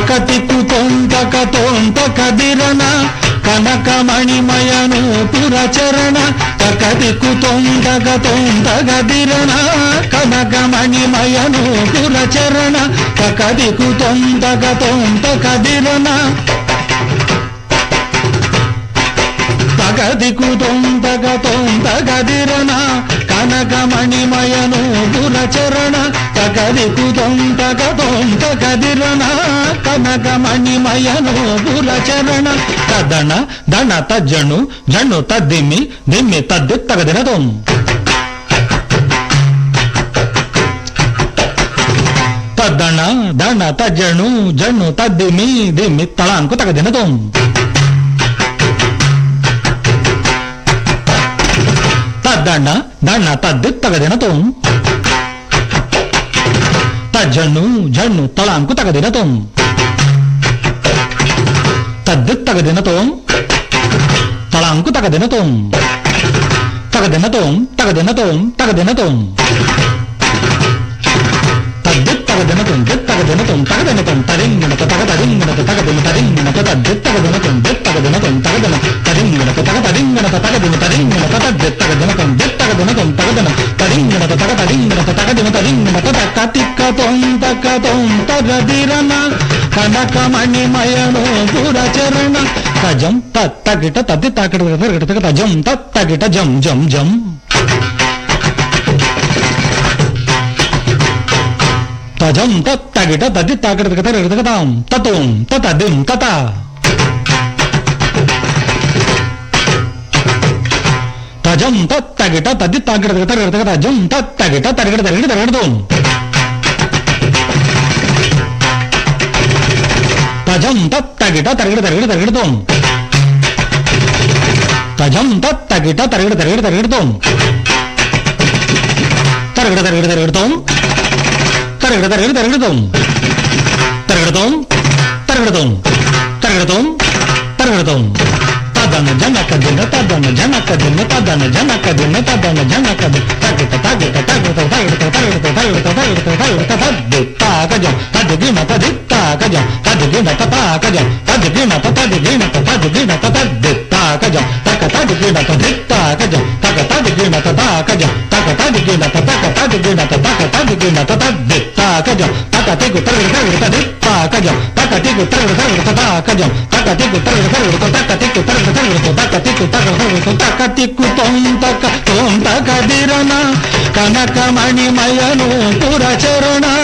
తకతికు తొంతక తొంతక దిరన కనకమణిమయను పురచరణ తకతికు తొంతక తొంతక దిరన కనకమణిమయను పురచరణ తకదికు తొంతక తొంతక దిరన తగదికు తొంతగ తొంతగదిరన కనకమణిమయను పురచరణ తగదికు తొంతగ తొంతగదిరన కనకమణిమయను పురచరణ తదణ దణ తజ్జను జణు తద్దిమి దిమ్మి తద్ది తగదిన తొం తద్దణ దణ తజ్జను జణు తద్దిమి దిమ్మి తళాంకు తగదిన తొం తద్దಣ್ಣ ದಣ್ಣ ತದ್ದಿ ತಗದಿನ ತೋಂ ತಜ್ಜಣ್ಣು ಜಣ್ಣು ತಳಾಂಕು ತಗದಿನ ತೋಂ ತದ್ದಿ ತಗದಿನ ತೋಂ ತಳಾಂಕು ತಗದಿನ ತೋಂ ತಗದಿನ ತೋಂ ತಗದಿನ ತೋಂ ತಗದಿನ ತೋಂ ತದ್ದಿ ತಗದಿನ ತೋಂ ದಿತ್ ತಗದಿನ ತೋಂ ತಗದಿನ ತೋಂ ತರಿಂಗಿಣತ ತಗ ತರಿಂಗಿಣತ ತಗದಿನ ತರಿಂಗಿಣತ ತದ್ದಿ ತಗದಿನ ತೋಂ ದಿತ್ ತಗದಿನ ತೋಂ ತಗದಿನ ತರಿಂಗಿಣತ ತಗ ತರಿಂಗಿಣತ ತಗದಿನ ತರಿಂಗಿಣತ ತದ್ದಿ ತಗದಿನ ತೋಂ ದಿತ್ ತಗದಿನ ತೋಂ ತಗದಿನ ತರಿಂಗಿಣತ ತಗ ತರಿಂಗಿಣತ ತಗದಿನ ತರಿಂಗಿಣತ ತಕ್ಕ ತಿಕ್ಕ ತೊಂತಕ ತೊಂತಗದಿರನ ಕನಕಮಣಿಮಯನು ಪುರಚರಣ ತಜಂ ತತ್ತಗಿಟ ತದ್ದಿ ತಾಕಿಟ ತಜಂ ತತ್ತಗಿಟ ಜಂ ಜಂ ಜಂ తజం తత్తగిట తది తాకట తగతాం తతుం తతదిం తత తజం తత్తగిట తది తాకట తగత జం తత్తగిట తరగడ తరగడ తరగడతాం తజం తత్తగిట తరగడ తరగడ తరగడతాం తజం తత్తగిట తరగడ తరగడ తరగడతాం తరగడ తరగడ తరగడతాం తరగడ తరగడ తరగడతాం తరగడతాం తరగడతాం తరగడతాం తరగడతాం తదన జనక దిన తదన జనక దిన తదన జనక దిన తదన జనక దిన తగట తగట తగట తగట తగట తగట తగట తగట తద్ది తాకజం తద్దిన తది తాకజం తద్దిన తతాకజం తద్దిన తదిన తదిన తద్ది తాకజం తక తదిన తది తాకజం తక తదిన తతాకజం తక తదిన తతక తదిన తతక తదిన తద్ది తాకజం తక తిగు తగట తగట తది తాకజం తక తిగు తగట తగట తాకజం తక తిగు తగట తగట తక తిగు తగట తగట తక తిగు తగట తగట తక తిక్కు తొంతక తొంతక దిరన కనకమణిమయను పురచరణ